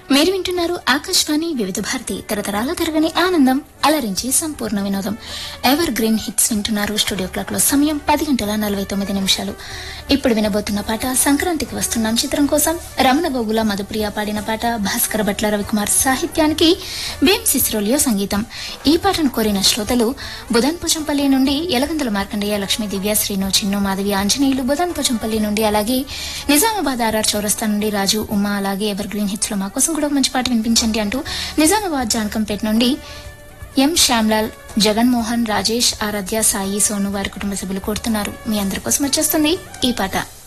మీరు వింటున్నారు ఆకాశవాణి వివిధ భారతి తరతరాల తరగని ఆనందం అలరించి సంపూర్ణ వినోదం ఎవర్ గ్రీన్ హిట్స్ వింటున్నారు స్టూడియో క్లాక్ లో సమయం పది గంటల నలభై తొమ్మిది నిమిషాలు ఇప్పుడు వినబోతున్న పాట సంక్రాంతికి వస్తున్నాం చిత్రం కోసం రమణ గోగుల మధుప్రియ పాడిన పాట భాస్కర భట్ల రవికుమార్ సాహిత్యానికి భీమ్ సిస్రోలియో సంగీతం ఈ పాటను కోరిన శ్రోతలు బుధన్ పోచంపల్లి నుండి యలగందుల మార్కండేయ లక్ష్మీ దివ్య శ్రీను చిన్ను మాధవి ఆంజనేయులు బుధన్ పోచంపల్లి నుండి అలాగే నిజామాబాద్ ఆర్ఆర్ చౌరస్తా నుండి రాజు ఉమా అలాగే ఎవర్ గ్రీన్ హిట్స్ లో మా కోసం కూడా ఒక మంచి పాట వినిపించండి అంటూ నిజామాబాద్ జానకంపేట నుండి ఎం శ్యామ్లాల్ జగన్మోహన్ రాజేష్ ఆరాధ్య సాయి సోను వారి కుటుంబ సభ్యులు కోరుతున్నారు మీ అందరి కోసం వచ్చేస్తుంది ఈ పాట